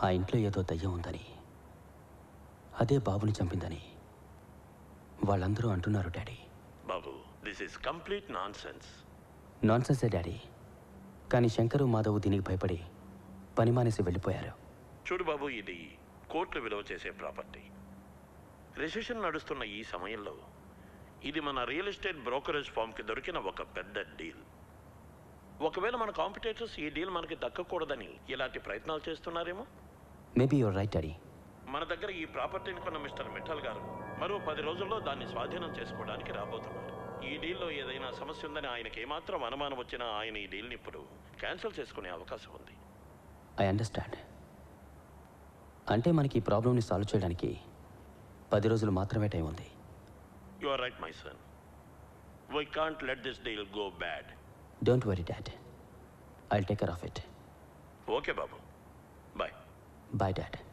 ఆ ఇంట్లో ఏదో దయ్యం ఉందని అదే బాబుని చంపిందని వాళ్ళందరూ అంటున్నారు డాడీ బాబు this is complete nonsense నాన్సెన్సే డాడీ కానీ శంకరు మాధవ్ దీనికి భయపడి పని మానేసి వెళ్ళిపోయారు చూడు బాబు ఇది కోట్లు విలువ చేసే ప్రాపర్టీ రిసెషన్ నడుస్తున్న ఈ సమయంలో ఇది మన రియల్ ఎస్టేట్ బ్రోకరేజ్ ఫామ్కి దొరికిన ఒక పెద్ద డీల్ ఒకవేళ మన కాంపిటేటర్స్ ఈ డీల్ మనకి దక్కకూడదని ఇలాంటి ప్రయత్నాలు చేస్తున్నారేమో మేబీ యువర్ రైట్ డాడీ మన దగ్గర ఈ ప్రాపర్టీని కొన్న మిస్టర్ మిఠల్ గారు మరో పది రోజుల్లో దాన్ని స్వాధీనం చేసుకోవడానికి రాబోతున్నారు ఈ డీల్లో ఏదైనా సమస్య ఉందని ఆయనకి ఏమాత్రం అనుమానం వచ్చినా ఆయన ఈ డీల్ని ఇప్పుడు క్యాన్సిల్ చేసుకునే అవకాశం ఉంది ఐ అండర్స్టాండ్ అంటే మనకి ఈ ప్రాబ్లమ్ని సాల్వ్ చేయడానికి పది రోజులు మాత్రమే టైం ఉంది you are right my son why can't let this deal go bad don't worry dad I take care of it okay బాబు బాయ్ బాయ్ డాడ్